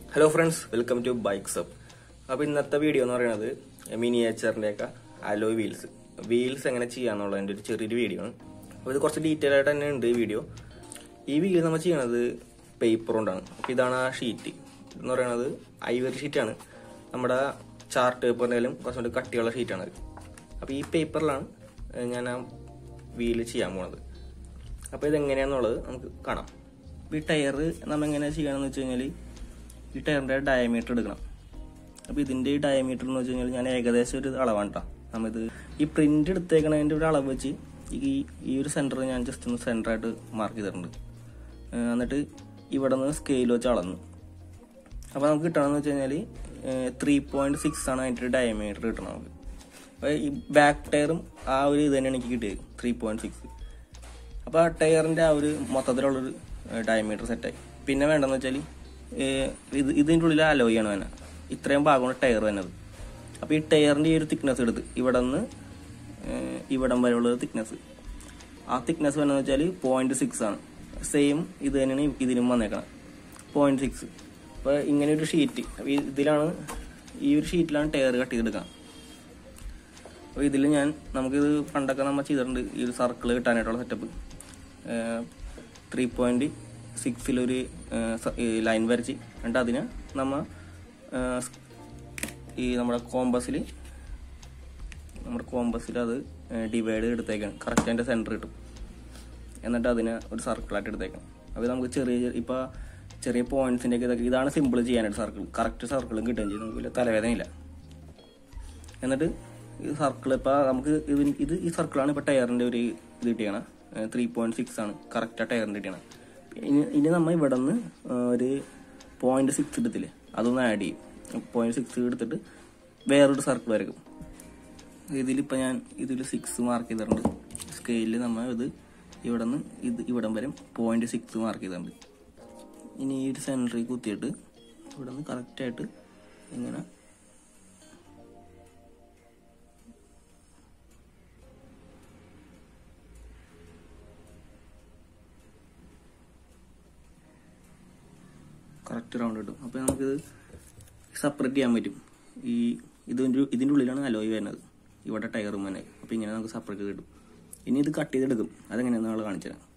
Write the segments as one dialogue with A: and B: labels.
A: hello friends welcome to bikes up അപ്പോൾ ഇന്നത്തെ video എന്ന് പറയുന്നത് മിനിയേച്ചറിൻ്റെ ഒക്കെ അലോയ് വീൽസ് വീൽസ് എങ്ങനെ ചെയ്യാന്നുള്ളതിൻ്റെ ഒരു ചെറിയൊരു വീഡിയോ ആണ് അപ്പോൾ ഇത് കുറച്ച് ഡീറ്റെയിൽ ആയിട്ട് തന്നെ ഉണ്ട് ഈ വീഡിയോ ഈ വീഡിയോ നമ്മൾ ചെയ്യണത് പേപ്പർ കൊണ്ടാണ് അപ്പോൾ ഇതാണ് ആ ഷീറ്റ് എന്ന് പറയുന്നത് ഐവറി ഷീറ്റാണ് നമ്മുടെ ചാർട്ട് പേപ്പറിനാലും കുറച്ചുകൂടി കട്ടിയുള്ള ഷീറ്റാണ് അത് അപ്പോൾ ഈ പേപ്പറിലാണ് ഞാൻ ആ വീല് ചെയ്യാൻ പോണത് അപ്പോൾ ഇതെങ്ങനെയാണെന്നുള്ളത് നമുക്ക് കാണാം ഈ ടയർ നമ്മൾ എങ്ങനെയാണ് ചെയ്യണമെന്ന് വെച്ച് കഴിഞ്ഞാൽ ഈ ടയറിൻ്റെ ഡയമീറ്റർ എടുക്കണം അപ്പോൾ ഇതിൻ്റെ ഈ ഡയമീറ്റർ എന്ന് വെച്ച് കഴിഞ്ഞാൽ ഞാൻ ഏകദേശം ഒരു അളവാണ് കേട്ടോ നമ്മളിത് ഈ പ്രിൻ്റ് എടുത്തേക്കണതിൻ്റെ ഒരു അളവ് വെച്ച് ഈ ഈ ഒരു സെൻറ്റർ ഞാൻ ജസ്റ്റ് ഒന്ന് സെൻറ്ററായിട്ട് മാർക്ക് ചെയ്തിട്ടുണ്ട് ഏഹ് എന്നിട്ട് ഇവിടെ നിന്ന് സ്കെയിൽ വെച്ച് അളന്നു അപ്പോൾ നമുക്ക് കിട്ടണമെന്ന് വെച്ച് കഴിഞ്ഞാൽ ത്രീ പോയിൻറ്റ് സിക്സ് ആണ് അതിൻ്റെ ഒരു ഡയമീറ്റർ കിട്ടണം നമുക്ക് അപ്പോൾ ഈ ബാക്ക് ടയറും ആ ഒരു ഇത് തന്നെയാണ് എനിക്ക് കിട്ടിയത് ത്രീ പോയിൻറ്റ് സിക്സ് അപ്പോൾ ആ ടയറിൻ്റെ ആ ഒരു മൊത്തത്തിലുള്ളൊരു ഡയമീറ്റർ സെറ്റായി പിന്നെ വേണ്ടെന്ന് വെച്ചാൽ ഇത് ഇതിൻ്റെ ഉള്ളിൽ അലോയാണ് തന്നെ ഇത്രയും ഭാഗമാണ് ടയർ വരുന്നത് അപ്പോൾ ഈ ടയറിൻ്റെ ഈ ഒരു തിക്നെസ് എടുത്ത് ഇവിടെ നിന്ന് ഇവിടം വരെയുള്ള തിക്നെസ് ആ തിക്നെസ് വരുന്നത് വെച്ചാൽ പോയിന്റ് സിക്സ് ആണ് സെയിം ഇത് തന്നെയാണ് ഇതിനും വന്നേക്കണം പോയിന്റ് സിക്സ് അപ്പോൾ ഇങ്ങനെ ഒരു ഷീറ്റ് അപ്പോൾ ഇതിലാണ് ഈ ഒരു ഷീറ്റിലാണ് ടയർ കട്ട് ചെയ്തെടുക്കുക അപ്പോൾ ഇതിൽ ഞാൻ നമുക്കിത് പണ്ടൊക്കെ നമ്മൾ ചെയ്തിട്ടുണ്ട് ഈ ഒരു സർക്കിൾ കിട്ടാനായിട്ടുള്ള സെറ്റപ്പ് ത്രീ പോയിന്റ് സിക്സിലൊരു ലൈൻ വരച്ച് എന്നിട്ട് അതിന് നമ്മൾ ഈ നമ്മുടെ കോമ്പസിൽ നമ്മുടെ കോമ്പസിൽ അത് ഡിവൈഡ് എടുത്തേക്കാണ് കറക്റ്റ് അതിൻ്റെ സെൻറ്റർ കിട്ടും എന്നിട്ട് അതിനെ ഒരു സർക്കിളായിട്ട് എടുത്തേക്കാം അപ്പോൾ നമുക്ക് ചെറിയ ഇപ്പോൾ ചെറിയ പോയിന്റ്സിൻ്റെ ഒക്കെ ഇതൊക്കെ ഇതാണ് സിമ്പിൾ ചെയ്യാനായിട്ട് സർക്കിൾ കറക്റ്റ് സർക്കിളും കിട്ടുകയും ചെയ്യും നമുക്ക് വലിയ തലവേദനയില്ല എന്നിട്ട് ഈ സർക്കിൾ ഇപ്പോൾ നമുക്ക് ഇത് ഇത് ഈ സർക്കിളാണ് ഇപ്പോൾ ടയറിൻ്റെ ഒരു ഇത് കിട്ടിയാണ് ത്രീ പോയിന്റ് സിക്സ് ആണ് കറക്റ്റ് ആ ടയറിൻ്റെ കിട്ടിയാണ് ഇനി ഇനി നമ്മൾ ഇവിടെ നിന്ന് ഒരു പോയിന്റ് സിക്സ് എടുത്തില്ലേ അതൊന്ന് ആഡ് ചെയ്യും പോയിന്റ് സിക്സ് എടുത്തിട്ട് വേറൊരു സർക്കിൾ വരക്കും ഇതിലിപ്പോൾ ഞാൻ ഇതിൽ സിക്സ് മാർക്ക് ചെയ്തിട്ടുണ്ട് സ്കെയിലിൽ നമ്മൾ ഇത് ഇവിടെ നിന്ന് ഇത് ഇവിടം വരെ പോയിന്റ് സിക്സ് മാർക്ക് ചെയ്തിട്ടുണ്ട് ഇനി ഈ ഒരു സെൻറ്ററിൽ കുത്തിയിട്ട് ഇവിടെ നിന്ന് കറക്റ്റായിട്ട് ഇങ്ങനെ കറക്റ്റ് റൗണ്ട് കിട്ടും അപ്പോൾ നമുക്കിത് സെപ്പറേറ്റ് ചെയ്യാൻ പറ്റും ഈ ഇതിൻ്റെ ഇതിൻ്റെ ഉള്ളിലാണ് അലോയ് വരുന്നത് ഇവിടെ ടയറും തന്നെ അപ്പോൾ ഇങ്ങനെ നമുക്ക് സെപ്പറേറ്റ് കിട്ടും ഇനി ഇത് കട്ട് ചെയ്തെടുക്കും അതെങ്ങനെയാണെന്ന് നമ്മൾ കാണിച്ചു തരാം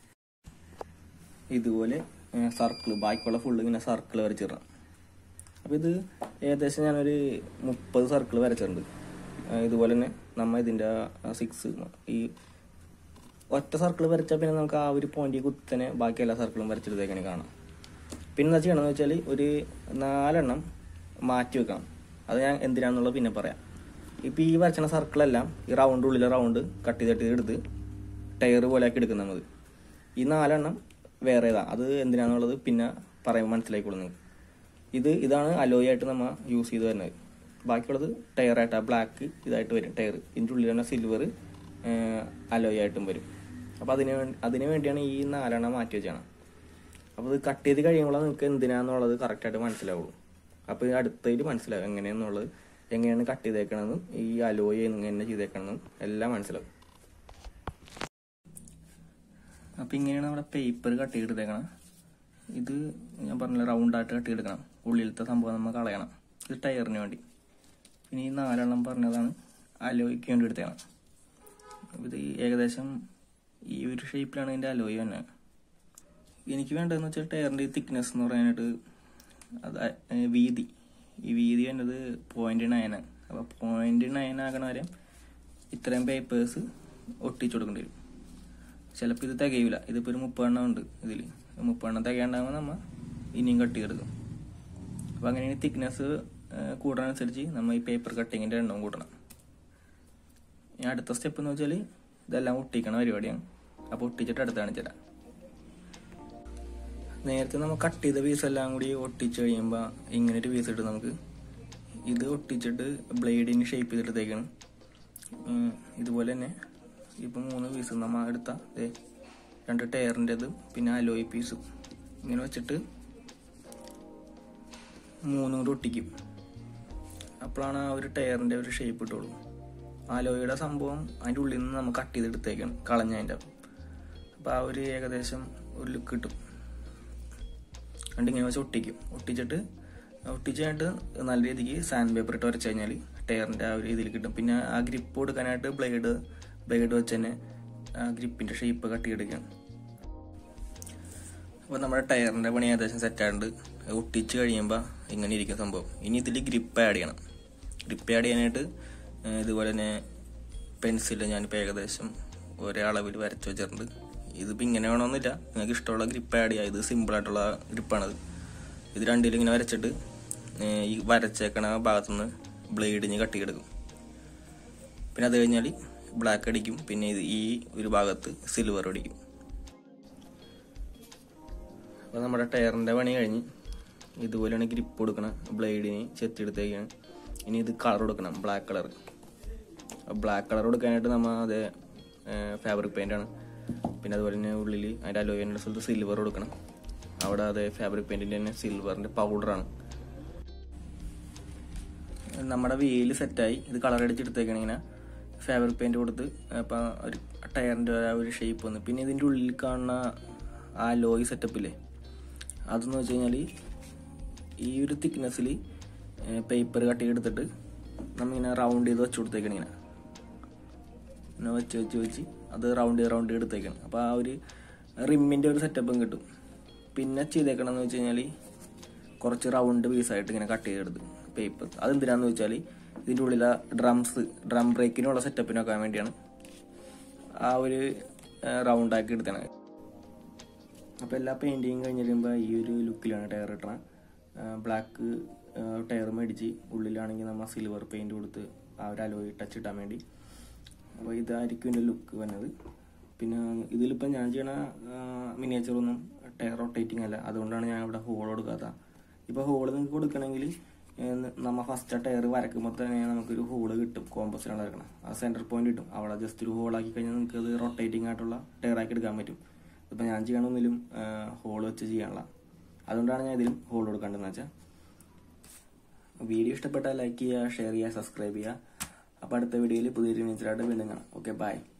A: ഇതുപോലെ സർക്കിൾ ബാക്കിയുള്ള ഫുള്ള് ഇങ്ങനെ സർക്കിൾ വരച്ചിടാം അപ്പോൾ ഇത് ഏകദേശം ഞാനൊരു മുപ്പത് സർക്കിൾ വരച്ചിട്ടുണ്ട് ഇതുപോലെ തന്നെ നമ്മൾ ഇതിൻ്റെ സിക്സ് ഈ ഒറ്റ സർക്കിൾ വരച്ചാൽ പിന്നെ നമുക്ക് ആ ഒരു പോയിന്റ് കുത്തനെ ബാക്കി എല്ലാ സർക്കിളും വരച്ചെടുത്തേക്കാണ് കാണാം പിന്നെ എന്താ ചെയ്യണമെന്ന് വെച്ചാൽ ഒരു നാലെണ്ണം മാറ്റി വെക്കണം അത് ഞാൻ എന്തിനാണെന്നുള്ളത് പിന്നെ പറയാം ഇപ്പോൾ ഈ വരച്ചണ സർക്കിളെല്ലാം ഈ റൗണ്ട് ഉള്ളിലെ റൗണ്ട് കട്ട് ചെയ്തിട്ട് എടുത്ത് ടയർ പോലെയാക്കി എടുക്കുന്ന മതി ഈ നാലെണ്ണം വേറേതാ അത് എന്തിനാണെന്നുള്ളത് പിന്നെ പറയുമ്പോൾ മനസ്സിലായിക്കോളും നിങ്ങൾക്ക് ഇത് ഇതാണ് അലോയ് ആയിട്ട് നമ്മൾ യൂസ് ചെയ്ത് വരുന്നത് ബാക്കിയുള്ളത് ടയറായിട്ട് ആ ബ്ലാക്ക് ഇതായിട്ട് വരും ടയർ ഇതിൻ്റെ ഉള്ളിൽ തന്നെ സിൽവർ അലോയ് ആയിട്ടും വരും അപ്പോൾ അതിന് വേണ്ടി അതിന് വേണ്ടിയാണ് ഈ നാലെണ്ണം മാറ്റി വെച്ചാണ് അപ്പോൾ ഇത് കട്ട് ചെയ്ത് കഴിയുമ്പോൾ നിങ്ങൾക്ക് എന്തിനാന്നുള്ളത് കറക്റ്റായിട്ട് മനസ്സിലാവുള്ളൂ അപ്പോൾ ഇത് അടുത്തതിൽ മനസ്സിലാവും എങ്ങനെയാണെന്നുള്ളത് എങ്ങനെയാണ് കട്ട് ചെയ്തേക്കണമെന്നും ഈ അലോയ് എങ്ങനെ ചെയ്തേക്കണമെന്നും എല്ലാം മനസ്സിലാവും അപ്പോൾ ഇങ്ങനെയാണ് നമ്മുടെ പേപ്പർ കട്ട് ചെയ്തെടുത്തേക്കണം ഇത് ഞാൻ പറഞ്ഞില്ല റൗണ്ടായിട്ട് കട്ട് ചെയ്തെടുക്കണം ഉള്ളിലത്തെ സംഭവം നമ്മൾ കളയണം ഇത് ടയറിന് വേണ്ടി പിന്നെ ഈ നാലെണ്ണം പറഞ്ഞതാണ് അലോയ്ക്ക് വേണ്ടി എടുത്തേക്കണം ഇത് ഏകദേശം ഈ ഒരു ഷേപ്പിലാണ് ഇതിൻ്റെ അലോയ് തന്നെ എനിക്ക് വേണ്ടതെന്ന് വെച്ചാൽ ടയറിൻ്റെ തിക്നെസ് എന്ന് പറയാനായിട്ട് അത് വീതി ഈ വീതി വേണ്ടത് പോയിന്റ് നയനാണ് അപ്പോൾ പോയിന്റ് നയൻ ആകണ വരെ ഇത്രയും പേപ്പേഴ്സ് ഒട്ടിച്ചു കൊടുക്കേണ്ടി വരും ചിലപ്പോൾ ഇത് തികയില്ല ഇതിപ്പോൾ ഒരു മുപ്പെണ്ണം ഉണ്ട് ഇതിൽ മുപ്പെണ്ണം തികയുണ്ടാകുമ്പോൾ നമ്മൾ ഇനിയും കട്ട് ചെയ്തെടുക്കും അപ്പോൾ അങ്ങനെയാണ് തിക്നെസ് കൂടാനനുസരിച്ച് നമ്മൾ ഈ പേപ്പർ കട്ടിങ്ങിൻ്റെ എണ്ണവും കൂട്ടണം ഇനി അടുത്ത സ്റ്റെപ്പ് എന്ന് വെച്ചാൽ ഇതെല്ലാം ഒട്ടിക്കണ പരിപാടിയാണ് അപ്പോൾ ഒട്ടിച്ചിട്ട് അടുത്ത് കാണിച്ചു തരാം നേരത്തെ നമ്മൾ കട്ട് ചെയ്ത പീസ് എല്ലാം കൂടി ഒട്ടിച്ച് കഴിയുമ്പോൾ ഇങ്ങനെ ഒരു പീസ് ഇട്ട് നമുക്ക് ഇത് ഒട്ടിച്ചിട്ട് ബ്ലേഡിന് ഷേപ്പ് ചെയ്തിട്ടേക്കാണ് ഇതുപോലെ തന്നെ ഇപ്പം മൂന്ന് പീസ് നമ്മൾ എടുത്ത രണ്ട് ടയറിൻ്റെതും പിന്നെ അലോയ് പീസും ഇങ്ങനെ വെച്ചിട്ട് മൂന്നും കൂടി ഒട്ടിക്കും അപ്പോഴാണ് ആ ഒരു ടയറിൻ്റെ ഒരു ഷേപ്പ് ഇട്ടുള്ളൂ അലോയുടെ സംഭവം അതിൻ്റെ ഉള്ളിൽ നിന്ന് നമ്മൾ കട്ട് ചെയ്തെടുത്തേക്കാണ് കളഞ്ഞതിൻ്റെ അപ്പോൾ ആ ഒരു ഏകദേശം ഒരു ലുക്ക് കിട്ടും എന്നിട്ട് ഇങ്ങനെ വെച്ച് ഒട്ടിക്കും ഒട്ടിച്ചിട്ട് ഒട്ടിച്ച് കഴിഞ്ഞിട്ട് നല്ല രീതിക്ക് സാൻഡ് പേപ്പർ ഇട്ട് വരച്ച് കഴിഞ്ഞാൽ ടയറിൻ്റെ ആ ഒരു ഇതിൽ കിട്ടും പിന്നെ ആ ഗ്രിപ്പ് കൊടുക്കാനായിട്ട് ബ്ലേഡ് ബ്ലേഡ് വെച്ച് തന്നെ ആ ഗ്രിപ്പിൻ്റെ ഷേപ്പ് കട്ടിയെടുക്കുകയാണ് അപ്പോൾ നമ്മുടെ ടയറിൻ്റെ പണി ഏകദേശം സെറ്റായിട്ടുണ്ട് ഒട്ടിച്ച് കഴിയുമ്പോൾ ഇങ്ങനെ ഇരിക്കും സംഭവം ഇനി ഇതിൽ ഗ്രിപ്പ് ആഡ് ചെയ്യണം ഗ്രിപ്പ് ആഡ് ചെയ്യാനായിട്ട് ഏഹ് ഇതുപോലെ തന്നെ പെൻസിൽ ഞാനിപ്പോൾ ഏകദേശം ഒരേ അളവിൽ വരച്ച് വെച്ചിട്ടുണ്ട് ഇതിപ്പോൾ ഇങ്ങനെ വേണമെന്നില്ല നിങ്ങൾക്ക് ഇഷ്ടമുള്ള ഗ്രിപ്പ് ആഡ് ചെയ്യാം ഇത് സിമ്പിളായിട്ടുള്ള ഗ്രിപ്പാണത് ഇത് രണ്ടിലും ഇങ്ങനെ വരച്ചിട്ട് ഏഹ് ഈ വരച്ചേക്കണ ഭാഗത്തുനിന്ന് ബ്ലേഡിന് കട്ടിയെടുക്കും പിന്നെ അത് കഴിഞ്ഞാൽ ബ്ലാക്ക് അടിക്കും പിന്നെ ഇത് ഈ ഒരു ഭാഗത്ത് സിൽവർ അടിക്കും അപ്പോൾ നമ്മുടെ ടയറിൻ്റെ പണി കഴിഞ്ഞ് ഇതുപോലെയാണ് ഗ്രിപ്പ് കൊടുക്കണം ബ്ലേഡിന് ചെത്തിയെടുത്തേക്കാണ് ഇനി ഇത് കളർ കൊടുക്കണം ബ്ലാക്ക് കളർ ബ്ലാക്ക് കളർ കൊടുക്കാനായിട്ട് നമ്മൾ അതേ ഫാബ്രിക് പെയിൻ്റ് ആണ് പിന്നെ അതുപോലെ തന്നെ ഉള്ളിൽ അതിൻ്റെ അലോയിൻ്റെ സ്ഥലത്ത് സിൽവർ കൊടുക്കണം അവിടെ അതേ ഫാബ്രിക് പെയിൻറ്റിൻ്റെ തന്നെ സിൽവറിൻ്റെ പൗഡറാണ് നമ്മുടെ വീല് സെറ്റായി ഇത് കളർ അടിച്ചെടുത്തേക്കാണ് ഇങ്ങനെ ഫാബ്രിക് പെയിന്റ് കൊടുത്ത് അപ്പം ഒരു ടയറിൻ്റെ ആ ഒരു ഷേപ്പ് വന്നു പിന്നെ ഇതിൻ്റെ ഉള്ളിൽ കാണുന്ന ആ ലോയി സെറ്റപ്പില്ലേ അതെന്ന് വെച്ച് കഴിഞ്ഞാൽ ഈ ഒരു തിക്നെസ്സിൽ പേപ്പർ കട്ടി എടുത്തിട്ട് നമ്മിങ്ങനെ റൗണ്ട് ചെയ്ത് വെച്ച് കൊടുത്തേക്കണം ഇങ്ങനെ ഇങ്ങനെ വെച്ച് വെച്ച് വെച്ച് അത് റൗണ്ട് ചെയ്ത് റൗണ്ട് ചെയ്ത് എടുത്തേക്കണം അപ്പോൾ ആ ഒരു റിമ്മിൻ്റെ ഒരു സെറ്റപ്പും കിട്ടും പിന്നെ ചെയ്തേക്കണം എന്ന് വെച്ച് കഴിഞ്ഞാൽ കുറച്ച് റൗണ്ട് പീസായിട്ട് ഇങ്ങനെ കട്ട് ചെയ്തെടുത്ത് പേപ്പർ അതെന്തിനാന്ന് വെച്ചാൽ ഇതിൻ്റെ ഉള്ളിലെ ഡ്രംസ് ഡ്രം ബ്രേക്കിനുള്ള സെറ്റപ്പിനൊക്കെ വേണ്ടിയാണ് ആ ഒരു റൗണ്ട് ആക്കി എടുത്തത് അപ്പോൾ എല്ലാ പെയിൻറ്റിങ് കഴിഞ്ഞ് കഴിയുമ്പോൾ ഈ ഒരു ലുക്കിലാണ് ടയർ ഇട്ടണ ബ്ലാക്ക് ടയർ മേടിച്ച് ഉള്ളിലാണെങ്കിൽ നമ്മൾ സിൽവർ പെയിൻറ് കൊടുത്ത് ആ ഒരു അലോയി ടച്ച് ഇട്ടാൻ വേണ്ടി അപ്പോൾ ഇതായിരിക്കും ഇതിൻ്റെ ലുക്ക് വന്നത് പിന്നെ ഇതിലിപ്പോൾ ഞാൻ ചെയ്യണ മിനിയേച്ചറൊന്നും ടയർ റൊട്ടേറ്റിംഗ് അല്ല അതുകൊണ്ടാണ് ഞാൻ ഇവിടെ ഹോൾ കൊടുക്കാത്ത ഇപ്പോൾ ഹോൾ നിങ്ങൾക്ക് കൊടുക്കണമെങ്കിൽ നമ്മൾ ഫസ്റ്റ് ടയർ വരക്കുമ്പോൾ തന്നെ നമുക്കൊരു ഹോള് കിട്ടും കോമ്പസിലാണ് വരക്കണം ആ സെൻറ്റർ പോയിന്റ് കിട്ടും അവിടെ ജസ്റ്റ് ഒരു ഹോളാക്കി കഴിഞ്ഞാൽ നിങ്ങൾക്ക് അത് റൊട്ടേറ്റിംഗ് ആയിട്ടുള്ള ടയറാക്കി എടുക്കാൻ പറ്റും ഇപ്പം ഞാൻ ചെയ്യണമെന്നിലും ഹോൾ വെച്ച് ചെയ്യാനുള്ള അതുകൊണ്ടാണ് ഞാൻ ഇതിലും ഹോൾ കൊടുക്കേണ്ടതെന്ന് വെച്ചാൽ വീഡിയോ ഇഷ്ടപ്പെട്ടാൽ ലൈക്ക് ചെയ്യുക ഷെയർ ചെയ്യുക സബ്സ്ക്രൈബ് ചെയ്യുക അപ്പോൾ അടുത്ത വീഡിയോയിൽ പുതിയൊരു മിനിച്ചിലായിട്ട് വീണ്ടും കാണാം ഓക്കെ ബൈ